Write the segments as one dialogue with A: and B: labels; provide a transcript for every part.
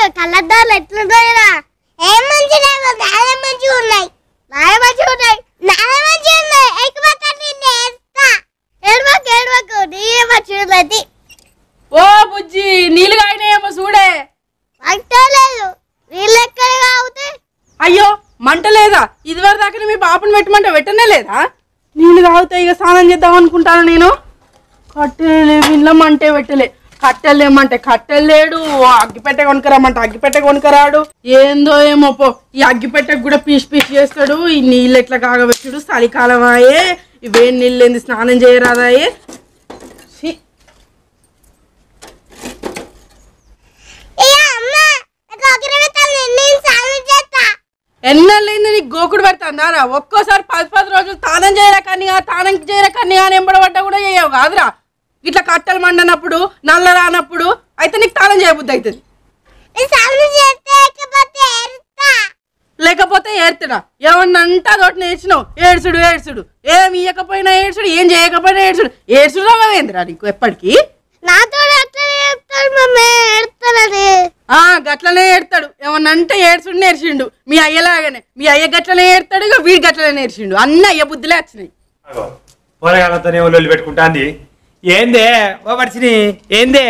A: కళ్ళద్దాలు ఎట్లున్నాయిరా ఏం మంచి నాలుగు మంచిగా ఉన్నాయి నాయ మంచిగా ఉన్నాయి నాయ మంచిగా ఉన్నాయి ఎక్కువ ఏడవకు ఏడవకు నీ మంచిగా ఉన్నది
B: ఓ బుజ్జి నీళ్ళు కాగినాయేమో చూడే
A: అంటలేదు వీళ్ళు ఎక్కడ కావుతాయి
B: అయ్యో మంట లేదా ఇదివరకు దాకా మీ పాపను పెట్టమంటే పెట్టనే లేదా నీళ్ళు తాగుతాయి ఇక స్నానం చేద్దాం అనుకుంటాను నేను కట్టెలే వినమంటే పెట్టలే కట్టెలేమంటే కట్టెలేడు అగ్గిపెట్టె కొనుకరమ్మంటే అగ్గిపెట్టె కొనుకరాడు ఏందో ఏమో పో ఈ అగ్గిపెట్టెకు కూడా పీస్ పీస్ చేస్తాడు ఈ నీళ్ళు ఎట్లా కాగబెట్టుడు చలికాలం ఆయే ఇవేం నీళ్ళు ఏంది స్నానం చేయరాదాయే ఛీ,
A: ఇక అమ్మ నాకు ఒక నిమిషాలు నేను సాల్వ్ చేస్తా
B: ఎన్నెళ్ళైంది నీకు గోకుడు పెడతాందారా ఒక్కోసారి పది పది రోజులు తానం చేయరకనిగా తానం చేయరకనిగా అని ఎంబడబడ్డా కూడా చేయవు కాదురా ఇట్లా కట్టెలు మండనప్పుడు నల్ల రానప్పుడు అయితే నీకు తానం చేయబుద్ధి అవుతుంది
A: నేను సాల్వ్ చేస్తే లేకపోతే ఏడుస్తా
B: లేకపోతే ఏడుతుడా ఏమన్నా అంటే అదొకటి నేర్చినావు ఏడ్చుడు ఏడ్చుడు ఏం ఇయ్యకపోయినా ఏడ్చుడు ఏం చేయకపోయినా ఏడ్చుడు ఏడ్చుడు ఏందిరా నీకు ఎప్పటికీ
A: నాతో ఎట్లా చెప్తాడు మమ్మీ ఏడుస్తానని
B: ఆ గట్లనే ఏడతాడు ఏమన్నా అంటే ఏడ్చుడు నేర్చిండు మీ అయ్యలాగానే మీ అయ్య గట్లనే ఏడతాడు ఇక వీడి గట్లనే నేర్చిండు అన్న అయ్య బుద్ధిలే వచ్చినాయి
C: అగో పోరగాళ్ళతోనే ఒళ్ళు పెట్టుకుంటాంది ఏందే ఓ పడిచిని ఏందే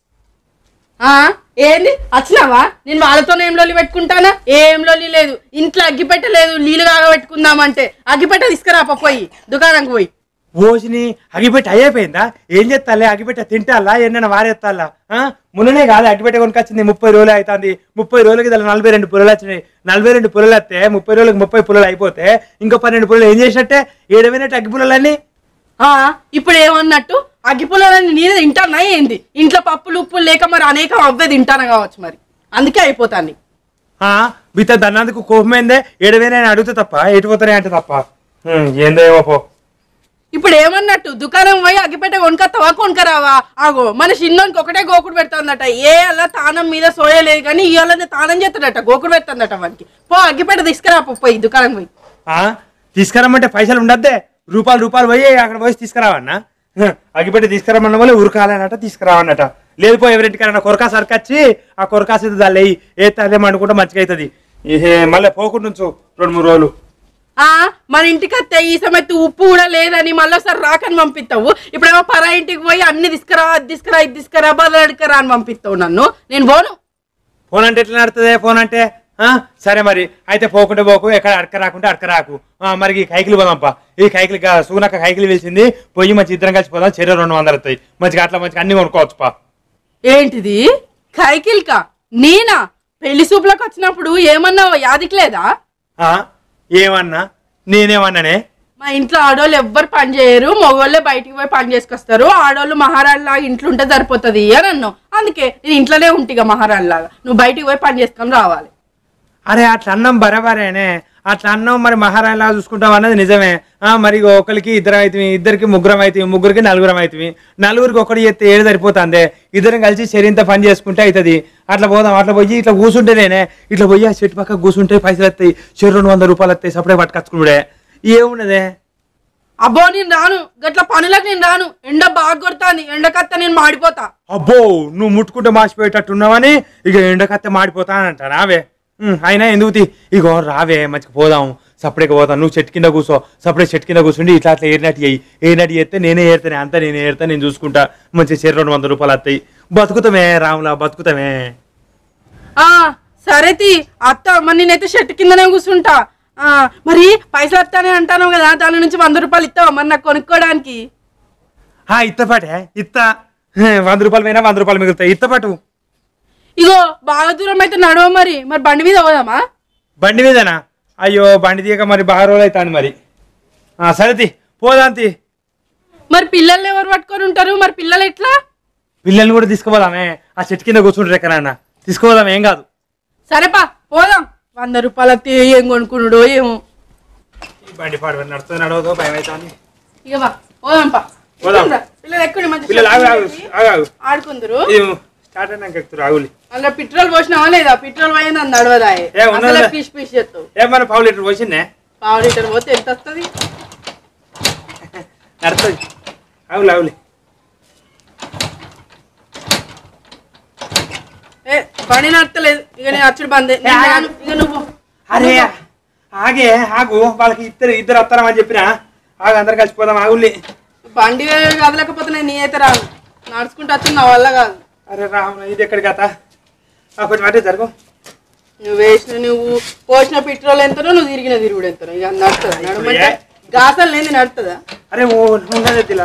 B: ఆ ఏంది వచ్చినావా నేను వాళ్ళతో ఏం లొల్లి పెట్టుకుంటానా ఏం లొల్లి లేదు ఇంట్లో అగ్గిపెట్ట లేదు నీళ్ళు కాగా పెట్టుకుందామంటే అగ్గిపెట్ట తీసుకురా పా పోయి దుకాణంకి పోయి
C: ఓసిని అగిపెట్టి అయిపోయిందా ఏం చేస్తాలే అగిపెట్ట తింటాలా ఎన్న వారేస్తాలా మొన్ననే కాదు అగిపెట్ట కొనుకొచ్చింది ముప్పై రోజులు అవుతుంది ముప్పై రోజులకి దాని నలభై రెండు పుల్లలు వచ్చినాయి నలభై రెండు పుల్లలు వస్తే ముప్పై రోజులకు ముప్పై పుల్లలు అయిపోతే ఇంకో పన్నెండు పుల్లలు ఏం చేసినట్టే ఏడమైనట్టు అగ్గి పుల్లలన్నీ
B: ఆ ఇప్పుడు ఏమన్నట్టు అగ్గిపుల్లలని నేనే తింటానా ఏంది ఇంట్లో పప్పులు ఉప్పులు లేక మరి అనేకం అవ్వే తింటాను కావచ్చు మరి అందుకే అయిపోతాను
C: బిత్త దన్నందుకు కోపమైందే ఏడవేనా అడుగుతా తప్ప ఎటు పోతానే అంటే తప్ప హ్మ్, ఏందో ఏమో పో
B: ఇప్పుడు ఏమన్నట్టు దుకాణం పోయి అగ్గిపెట్ట కొనుకొస్తావా కొనుకరావా ఆగో మన చిన్నోనికి ఒకటే గోకుడు పెడుతుందట ఏ అలా తానం మీద సోయలేదు కానీ ఇవాళ తానం చేస్తాడట గోకుడు పెడుతుందట వానికి పో అగ్గిపెట్ట తీసుకురా పో పోయి దుకాణం పోయి
C: ఆ తీసుకురమ్మంటే పైసలు ఉండద్దే రూపాయలు రూపాయలు పోయి అక్కడ పోయి తీసుకురావన్నా హ, అగిపెట్టి తీసుకురమ్మన్న వాళ్ళు ఉరకాలనట తీసుకురావన్నట లేదు పో ఎవరింటికైనా కొరకా సరికొచ్చి ఆ కొరకాసి దాన్ని ఏ తల్లేమో అనుకుంటే మంచిగా అవుతుంది ఇహే మళ్ళీ పోకుండా ఉంచు రెండు మూడు రోజులు
B: ఆ మన ఇంటికి వస్తే ఈ సమయత్తు ఉప్పు కూడా లేదని మళ్ళీ ఒకసారి రాకని పంపిస్తావు ఇప్పుడేమో పరా ఇంటికి పోయి అన్ని తీసుకురా అది తీసుకురా ఇది తీసుకురా బదులడుకరా అని పంపిస్తావు నన్ను నేను పోను
C: ఫోన్ అంటే ఎట్లా నడుతుంది ఫోన్ అంటే ఆ, సరే మరి అయితే పోకుంటే పోకు ఎక్కడ అడక రాకుంటే అడక రాకు ఆ, మరి ఈ కైకిలు పోదాంపా ఈ కైకిలు సూనక్క కైకిలు పిలిచింది పోయి మంచి ఇద్దరం కలిసి పోదాం చెర రెండు వందలు వస్తాయి మంచిగా అట్లా మంచిగా అన్ని కొనుక్కోవచ్చు పా
B: ఏంటిది కైకిల్కా నేనా పెళ్లి సూపులకు వచ్చినప్పుడు ఏమన్నావు యాదికి లేదా
C: ఆ, ఏమన్నా నేనేమన్నానే
B: మా ఇంట్లో ఆడవాళ్ళు ఎవ్వరు పని చేయరు మగవాళ్ళే బయటికి పోయి పని చేసుకొస్తారు ఆడవాళ్ళు మహారాణిలాగా ఇంట్లో ఉంటే సరిపోతుంది అని అన్నావు అందుకే నేను ఇంట్లోనే ఉంటిగా మహారాణిలాగా నువ్వు బయటికి పోయి పని చేసుకొని రావాలి
C: అరే అట్లా అన్నం బరబరేనే అట్లా అన్నం మరి మహారాణిలా చూసుకుంటాం అన్నది నిజమే ఆ మరి ఇగో ఒకరికి ఇద్దరం అవుతుంది ఇద్దరికి ముగ్గురం అవుతుంది ముగ్గురికి నలుగురం అవుతుంది నలుగురికి ఒకటి చేస్తే ఏడు సరిపోతుంది ఇద్దరం కలిసి శరీరంతో పని చేసుకుంటే అవుతుంది అట్లా పోదాం అట్లా పోయి ఇట్లా కూర్చుంటే నేనే ఇట్లా పోయి ఆ చెట్టు పక్క కూర్చుంటే పైసలు వస్తాయి చెరు రెండు వందల రూపాయలు వస్తాయి సపడే పట్టుకొచ్చుకున్నాడే ఏమున్నదే
B: అబ్బో నేను రాను గట్ల పనులకు నేను రాను ఎండ బాగా కొడుతుంది ఎండకత్త నేను మాడిపోతా
C: అబ్బో నువ్వు ముట్టుకుంటే మాసిపోయేటట్టున్నావని ఇక ఎండకత్తే మాడిపోతానంట రావే ఉమ్, అయినా ఎందుకు తీ ఇగో రావే మంచిగా పోదాం సపరేట్గా పోతాం నువ్వు చెట్టు కింద కూర్చో సపరేట్ చెట్టు కింద కూర్చుండి ఇట్లా అట్లా ఏరినట్టు అయ్యి ఏరినట్టు చేస్తే నేనే ఏరుతానే అంతా నేనే ఏరుతా నేను చూసుకుంటా మంచిగా చెరు రెండు వందల రూపాయలు వస్తాయి బతుకుతామే రాములా బతుకుతామే
B: ఆ సరే తీ అత్త మరి నేనైతే షర్ట్ కిందనే కూర్చుంటా ఆ, మరి పైసలు వస్తానే అంటాను కదా దాని నుంచి వంద రూపాయలు ఇస్తావా మరి నాకు కొనుక్కోవడానికి
C: ఆ ఇత్తపాటే ఇత్త హే, వంద రూపాయలు పోయినా వంద రూపాయలు మిగులుతాయి ఇత్తపాటు
B: ఇగో బాగా దూరం అయితే నడవ మరి మరి బండి మీద పోదామా
C: బండి మీదనా అయ్యో బండి తీయక మరి బాగా రోజులు అవుతాను మరి ఆ, సరే తీ పోదాం తీ
B: మరి పిల్లల్ని ఎవరు పట్టుకొని ఉంటారు మరి పిల్లలు ఎట్లా
C: పిల్లల్ని కూడా తీసుకుపోదామే ఆ చెట్టు కింద కూర్చుంటారు ఎక్కడన్నా తీసుకుపోదాం ఏం కాదు
B: సరేపా పోదాం వంద రూపాయలు వస్తే ఏం కొనుక్కున్నాడో ఏమో
C: ఈ బండి పాడు నడుస్తుంది నడవదు భయం అవుతుంది
B: ఇక బా పోదాం పా
C: పోదాం.
B: ఎక్కుండ్రా. పిల్లలు ఎక్కుండి మంచి
C: పిల్లలు ఆగు ఆగు ఆగు ఆగు
B: ఆడుకుందరు
C: ఇది స్టార్ట్ అయినాక ఎక్కుతారు ఆగులి
B: అందులో పెట్రోల్ పోసినావా లేదా పెట్రోల్ పోయింది అంది నడవదాయే
C: ఏ, ఉన్నదా?
B: అసలే పీస్ పీస్ చేస్తావు
C: ఏమన్నా పావు లీటర్ పోసిందే
B: పావు లీటర్ పోతే ఎంత వస్తుంది
C: నడుతుంది ఆగులి ఆగులి
B: ఏ పని నడతలేదు ఇక నేను అచ్చుడు బందే నేను రాను. ఇక నువ్వు
C: అరే ఆగే ఆగు వాళ్ళకి ఇద్దరు ఇద్దరు వస్తారని చెప్పినా ఆగు అందరు కలిసిపోదాం ఆగుల్ని
B: బండి కదలేకపోతే నేను నీ అయితే రాను నడుచుకుంటూ వచ్చి నా వల్ల కాదు
C: అరే రామ ఇది ఎక్కడి కథ ఆ, కొంచెం అటే జరుగు
B: నువ్వు వేసిన నువ్వు పోసిన పెట్రోల్ ఎంతనో నువ్వు తిరిగిన తిరుగుడు ఎంతనో ఇక నడుతుందా నడమంటే గాసలు లేని నడుతుందా
C: అరే ఓ ఉండదు తిలా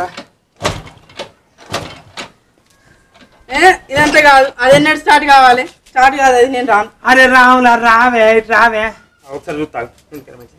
B: ఏ ఇదంతా కాదు అది ఎన్నడు స్టార్ట్ కావాలి స్టార్ట్ కాదు అది నేను రాను
C: అరే రాములా రావే ఇటు రావే ఒకసారి చూస్తాగు ఇంటికి మంచి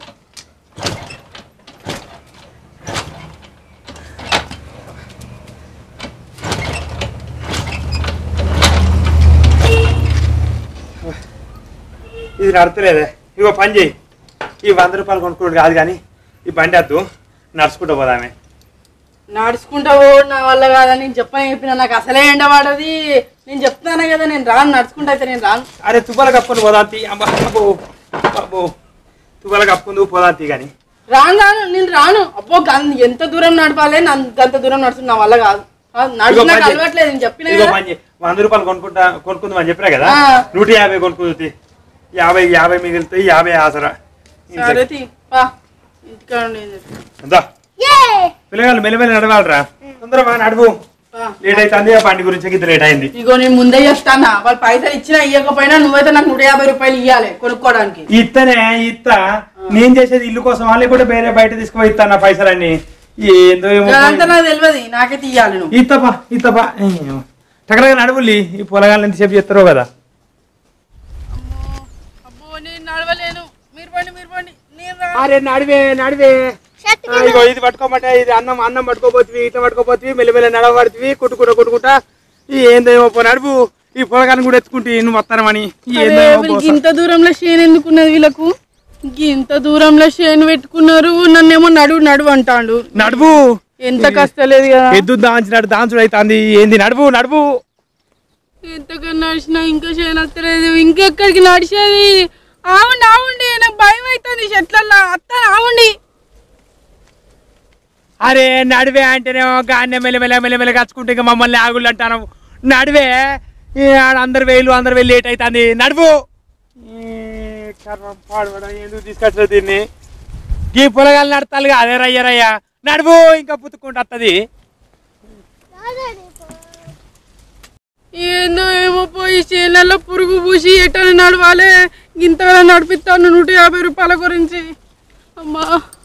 C: ఇది నడతలేదే ఇగో పని చేయి ఈ వంద రూపాయలు కొనుక్కోడు కాదు కానీ ఈ బండి వద్దు నడుచుకుంటూ పోదామే
B: నడుచుకుంటా ఓ నా వల్ల కాదని నేను చెప్పని చెప్పిన నాకు అసలే ఎండ పడది నేను చెప్తాను కదా నేను రాను నడుచుకుంటా అయితే నేను రాను
C: అరే తువ్వాల కప్పుకొని పోదాంతి అబ్బా అబ్బో అబ్బో తువ్వాల కప్పుకుందు పోదాంతి కానీ
B: రాను రాను నేను రాను అబ్బో గన్- ఎంత దూరం నడపాలి నన్ను అంత దూరం నడుచుకున్న నా వల్ల కాదు కాదు, నడుచు
C: ఇగో
B: నాకు
C: పని చేయి.
B: అలవాట్లేదు నేను చెప్పిన
C: ఇగో
B: కదా
C: పని చేయి. వంద రూపాయలు కొనుక్కుంటా కొనుక్కుందాం అని చెప్పినా కదా
B: ఆ.
C: నూట యాభై కొనుక్కుంది యాభై యాభై మిగులుతాయి యాభై ఆసరా
B: సరే తీ పా ఇంటికాడ ఉండి ఏం చేస్తావు?
C: అందా
A: ఏ
C: పిల్లగాళ్ళు మెల్లమెల్ల నడవాలరా తొందరగా నడువు
B: పా.
C: లేట్ అవుతుంది ఆ బండి గురించి ఇంత లేట్ అయింది
B: ఇగో నేను ముందే చెప్తానా వాళ్ళు పైసలు ఇచ్చినా ఇవ్వకపోయినా నువ్వైతే నాకు నూట యాభై రూపాయలు ఇవ్వాలి కొనుక్కోవడానికి
C: ఇత్తనే ఇత్త నేను చేసేది ఇల్లు కోసం లేకుంటే వేరే బయట తీసుకుపోయి ఇస్తా నా పైసలన్నీ ఏందో ఏమో
B: అదంతా నాకు తెలియదు నాకైతే ఇవ్వాలి నువ్వు
C: ఇత్తపా ఇత్తపా టకరగా నడువులి ఈ పొలగాళ్ళు ఎంతసేపు చేస్తారో కదా
B: అబ్బో నేను నడవలేను మీరు పండి మీరు పండి నేను రా
C: అరే నడివే నడివే
A: షర్ట్
C: ఆ, ఇగో ఇది పట్టుకోమంటే ఇది అన్నం అన్నం పట్టుకోపోతుంది ఇట్లా పట్టుకోపోతుంది మెల్లమెల్ల నడవబడుతుంది కొట్టుకుంటా కొట్టుకుంటా ఈ ఏందేమో పో నడుపు ఈ పొలగాన్ని కూడా ఎత్తుకుంటే నువ్వు వస్తానమని ఈ
B: అరే,
C: ఏందేమో
B: వీళ్ళకి ఇంత దూరంలో షేన్ ఎందుకున్నది వీళ్ళకు ఇంత దూరంలో షేన్ పెట్టుకున్నారు నన్నేమో నడువు నడువు అంటాడు
C: నడుపు
B: ఎంత కష్టలేదు కదా
C: ఎద్దు దాంచినాడు దాంచుడు అవుతుంది ఏంది నడుపు నడుపు
B: ఎంతగా నడిచినా ఇంకా షేన్ వస్తలేదు ఇంకెక్కడికి నడిచేది ఆవండి ఆవండి నాకు భయం అవుతుంది చెట్లల్లో అత్తాను ఆవండి
C: అరే నడివే అంటేనేమో గాన్నే మెల్లమెల్ల మెల్లమెల్ల కచ్చుకుంటే ఇంకా మమ్మల్ని ఆగుళ్ళు అంటాను నడివే ఈ ఆడ అందరు వేలు అందరు వెళ్ళి లేట్ అవుతుంది నడుపు ఈ కర్మ పాడవడం ఎందుకు తీసుకొచ్చలేదు దీన్ని ఈ పొలగాలు నడతాలుగా అదే రయ్య రయ్య నడుపు ఇంకా పుత్తుకుంటూ వస్తుంది
B: ఏందో ఏమో పోయి చేనులలో పురుగు పూసి ఎటని నడవాలి ఇంతగా నడిపిస్తాను నూట యాభై రూపాయల గురించి అమ్మా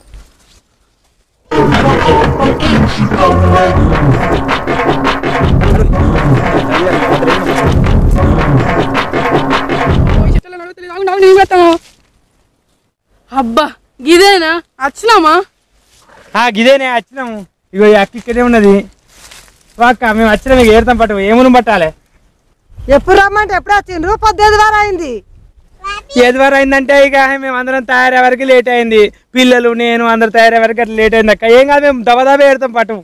B: అబ్బా గిదేనా వచ్చినామా
C: ఆ గిదేనే వచ్చినాము ఇగో ఈ అక్క ఇక్కడే ఉన్నది వాక్క మేము వచ్చినాం మీకు ఏడతాం పట్టు ఏమును పట్టాలి
D: ఎప్పుడు రమ్మంటే ఎప్పుడు వచ్చిండ్రు పొద్దుది వారు అయింది
C: ఏది వరకు అయిందంటే ఇక మేము అందరం తయారయ్యే వరకు లేట్ అయింది పిల్లలు నేను అందరు తయారయ్యే వరకు అట్లా లేట్ అయింది అక్క ఏం కాదు మేము దబదబే ఏడతాం పట్టు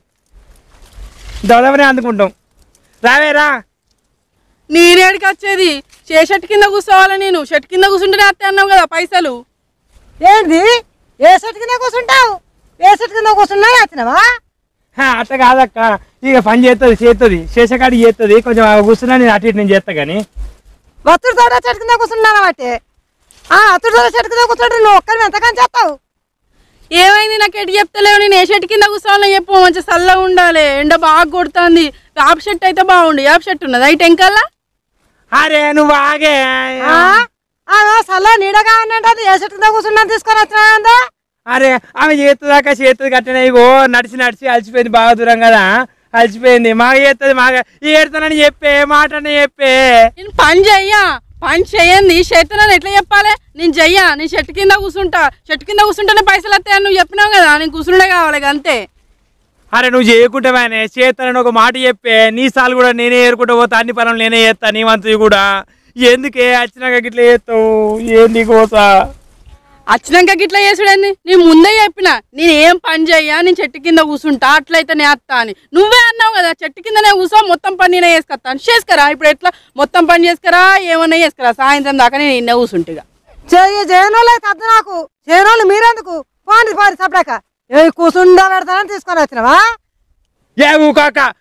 C: దబదబనే అందుకుంటాం రావే రా
B: నేనేడికి వచ్చేది చే షర్ట్ కింద కూర్చోవాలి నేను షర్ట్ కింద కూర్చుంటేనే అత్తే అన్నావు కదా పైసలు
D: ఏంది ఏ సెట్ కింద కూర్చుంటావు ఏ సెట్ కింద కూర్చున్నా వచ్చినావా
C: హా, అట్లా కాదక్క ఇక పని చేస్తుంది చేస్తుంది శేషకాడికి చేస్తుంది కొంచెం ఆమె కూర్చున్నా నేను అటు ఇటు నేను చేస్తా కానీ
D: వత్తుడు తోట చెట్టు కింద కూర్చున్నాను బట్టి ఆ అత్తుడు తోట చెట్టు కింద కూర్చుంటే నువ్వు ఒక్కరి ఎంతకని చేస్తావు
B: ఏమైంది నాకు ఎటు చెప్తలేవు నేను ఏ షర్ట్ కింద కూర్చోవాలని చెప్పు మంచి చల్లగా ఉండాలి ఎండ బాగా కొడుతుంది యాప్ షర్ట్ అయితే బాగుండు యాప్ షర్ట్ ఉన్నది అయితే ఎంకల్లా
C: అరే నువ్వు ఆగే
D: ఆ? ఆమె సల్ల నీడగా ఉన్నట్టు ఏ చెట్టు కింద కూర్చున్నాను తీసుకొని వచ్చినా
C: అరే ఆమె చేస్తుందాకా చేస్తుంది కట్టిన ఇగో నడిచి నడిచి అలసిపోయింది బాగా దూరం కదా అలసిపోయింది మాకు చేస్తుంది మాగా ఏడుతానని చెప్పే మాట అని చెప్పే
B: నేను పని చెయ్యా పని చెయ్యండి చేతనని ఎట్లా చెప్పాలి నేను చెయ్యా నేను చెట్టు కింద కూర్చుంటా చెట్టు కింద కూర్చుంటేనే పైసలు వస్తాయని నువ్వు చెప్పినావు కదా నేను కూర్చుండే కావాలి ఇక అంతే
C: అరే నువ్వు చేయకుంటావానే చేస్తానని ఒక మాట చెప్పే నీ సార్లు కూడా నేనే ఏరుకుంటా పోతా అన్ని పనులు నేనే చేస్తా నీ వంతు కూడా ఎందుకే వచ్చినాక గిట్ల చేస్తావు ఏంది కోసా
B: వచ్చినాక గిట్లా చేసుడని నేను ముందే చెప్పిన నేను ఏం పని చెయ్యా నేను చెట్టు కింద కూర్చుంటా అట్లయితే నేను వస్తా అని నువ్వే అన్నావు కదా చెట్టు కిందనే కూర్చో మొత్తం పని నేనే చేసుకొస్తా అని చేసుకరా ఇప్పుడు ఎట్లా మొత్తం పని చేసుకరా ఏమన్నా చేసుకరా సాయంత్రం దాకా నేను ఇన్నే కూర్చుంటా
D: చెయ్యి చేయనోళ్ళు అయితే అద్దు నాకు చేయనోళ్ళు మీరెందుకు పోండి పోండి సపడాక ఏ కూర్చుండా పెడతానని తీసుకొని వచ్చినావా
C: ఏ ఊకాక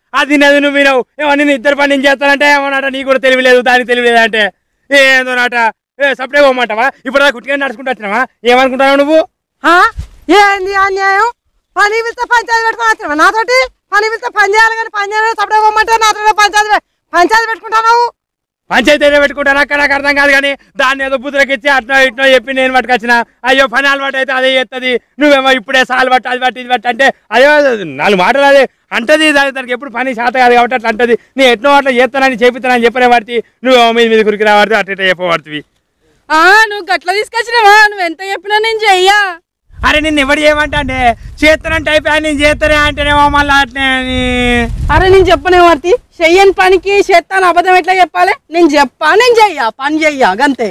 C: అది తినేది నువ్వు వినవు ఏమో నేను ఇద్దరు పని నేను చేస్తానంటే ఏమన్నట నీకు కూడా తెలియలేదు దానికి తెలియలేదు అంటే ఏందో నాట ఏ సపరేట్ పోమంటావా ఇప్పుడు దాకా కుట్టుకొని నడుచుకుంటూ వచ్చినావా ఏమనుకుంటావు నువ్వు
D: ఆ? ఏంది అన్యాయం పని వెళ్తే పంచాయతీ పెట్టుకుని వచ్చినావా నాతోటి పని వెళ్తే పని చేయాలి కానీ పని చేయాలి సపరేట్ పోమంటే నాతో పంచాయతీ పె- పంచాయతీ పెట్టుకుంటావు
C: పంచాయతీ ఏదో పెట్టుకుంటా నాకు నాకు అర్థం కాదు కానీ దాన్ని ఏదో బుద్ధులకి ఇచ్చి అట్నో ఇట్నో చెప్పి నేను పట్టుకొచ్చిన అయ్యో పని అలవాటు అయితే అదే చేస్తుంది నువ్వేమో ఇప్పుడే సాలు పట్టు అది పట్టు ఇది పట్టు అంటే అయ్యో నాలుగు మాటలు అదే అంటది దాని దానికి ఎప్పుడు పని శాత కాదు కాబట్టి అట్లా అంటది నేను ఎట్నో అట్లా చేస్తానని చేపిస్తానని చెప్పనే పడితే నువ్వు మీద మీద కురికి రాబడితే అట్ట ఇట్ట చెప్పబడుతుంది
B: ఆ నువ్వు గట్ల తీసుకొచ్చినావా నువ్వు ఎంత చెప్పినా నేను చెయ్యా
C: అరే నిన్ను ఎవడు చేయమంటా అంటే చేస్తానంటే అయిపోయా నేను చేస్తానే అంటేనేమో మళ్ళీ అట్నే అని
B: అరే నేను చెప్పనే వర్తి చెయ్యని పనికి చేస్తాను అబద్ధం ఎట్లా చెప్పాలి నేను చెప్పా నేను చెయ్యా పని చెయ్యా గంతే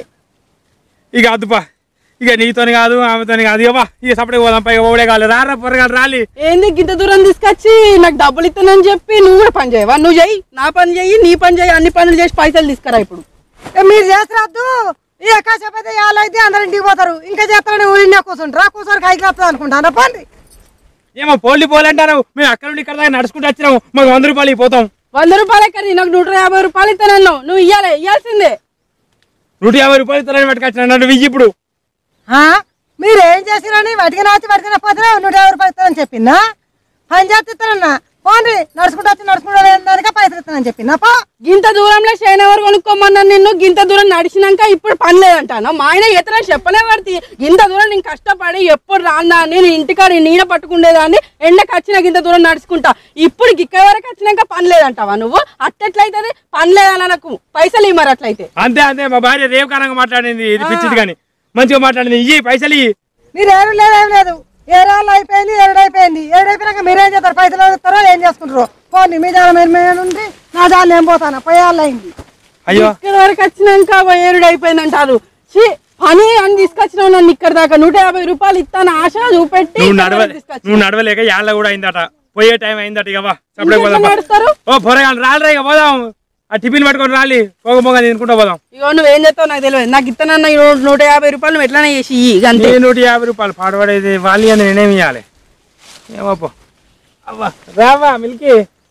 C: ఇక అద్దుపా ఇక నీతోని కాదు ఆమెతోని కాదు ఇవ్వా ఇక సపరేట్ పోదాం పైగా ఓడే కాదు రారా పొరగాలి రాలి
B: ఏంది గింత దూరం తీసుకొచ్చి నాకు డబ్బులు ఇస్తానని చెప్పి నువ్వు కూడా పని చేయవా నువ్వు చెయ్యి నా పని చెయ్యి నీ పని చెయ్యి అన్ని పనులు చేసి పైసలు తీసుకురా ఇప్పుడు
D: ఏ మీరు చేస్తారద్దు ఈ కాసేపు అయితే అయితే అందరు ఇంటికి పోతారు ఇంకా చేస్తారని ఊరినే కూర్చుంటారు ఆ కూర్చొని కైకి వస్తుంది అనుకుంటాను పండి
C: ఏమో పోలి పోలంటారు మేము అక్కడ నుండి ఇక్కడ దాకా నడుచుకుంటూ వచ్చినాము మాకు వంద రూపాయలు ఇవ్వపోతాం
B: వంద రూపాయలు ఎక్కడి నాకు నూట యాభై రూపాయలు ఇస్తానన్నావు నువ్వు ఇయ్యాలి ఇయ్యాల్సిందే
C: నూట యాభై రూపాయలు ఇస్తారని పట్టుకొచ్చిన నన్ను వెయ్యి ఇప్పుడు
D: ఆ? మీరు ఏం చేసిరని వాటికి నాచి వాటికి పోతే నూట యాభై రూపాయలు ఇస్తానని చెప్పిందా పని చేస్తే ఇస్తానన్నా పోండి నడుచుకుంటూ వచ్చి నడుచుకుంటూ దానికే పైసలు ఇస్తానని చెప్పిందా పో
B: గింత దూరంలో షైన్ ఎవరు కొనుక్కోమన్నాను నిన్ను గింత దూరం నడిచినాక ఇప్పుడు పని లేదంటాను మా ఆయన ఎత్తన చెప్పలే పడితే గింత దూరం నేను కష్టపడి ఎప్పుడు రాన్నా నేను ఇంటికాడ నీడ పట్టుకుండేదాన్ని ఎండకి వచ్చిన గింత దూరం నడుచుకుంటా ఇప్పుడు ఇక్కడ వరకు వచ్చినాక పని లేదంటావా నువ్వు అట్టెట్లయితే పని లేదన్న నాకు పైసలు ఇవ్వరు అట్లయితే
C: అంతే అంతే మా భార్య రేవకారంగా మాట్లాడింది ఇది పిచ్చిది కానీ మంచిగా మాట్లాడింది ఇయ్యి పైసలు ఇయ్యి
D: మీరు ఏమి లేదు ఏం లేదు ఏడాళ్ళు అయిపోయింది ఏడు అయిపోయింది ఏడు అయిపోయినాక మీరు ఏం చేస్తారు పైసలు ఇస్తారో ఏం చేసుకుంటారో పోండి మీ జాల మీరు మీద నుండి నా జాల నేను పోతాను పోయేళ్ళు అయింది
C: అయ్యో
B: ఇక్కడ వరకు వచ్చినాక ఏరుడు అయిపోయిందంటారు ఛీ, పని అని తీసుకొచ్చినావు నన్ను ఇక్కడ దాకా నూట యాభై రూపాయలు ఇస్తాను ఆశ చూపెట్టి
C: నువ్వు
B: ఇక్కడ
C: నడవ
B: వరకు తీసుకొచ్చినావు.
C: నువ్వు నడవలేక యాళ్ళ కూడా అయిందట పోయే టైం అయిందట ఇక వా సపరేట్
B: ఇంకెట్లా
C: పోదాం
B: నడుస్తారు
C: ఓ పొరగాలి రాలిరా ఇక పోదాం ఆ టిఫిన్ పట్టుకొని రాలి పోగ పోగా తినుకుంటా పోదాం
B: ఇగో నువ్వేం చేస్తావు నాకు తెలియదు నాకు ఇస్తానన్న ఈ నూ- నూట యాభై రూపాయలు నువ్వు ఎట్లనే చేసి ఇయ్యి, ఇక అంతే
C: నేను నూట యాభై రూపాయలు పాడబడేది వాళ్ళు అని నేనేమి ఇవ్వాలి ఏమో పో అవ్వా రావా మిల్కి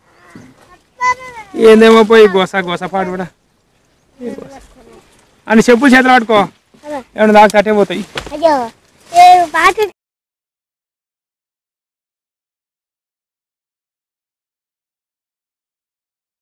C: ఏందేమో పోయి గోస గోస పాడుబడా అని చెప్పులు చేతులు పట్టుకో ఏమన్నా దాకా అట్టే పోతాయి
A: అయ్యో ఏ పాట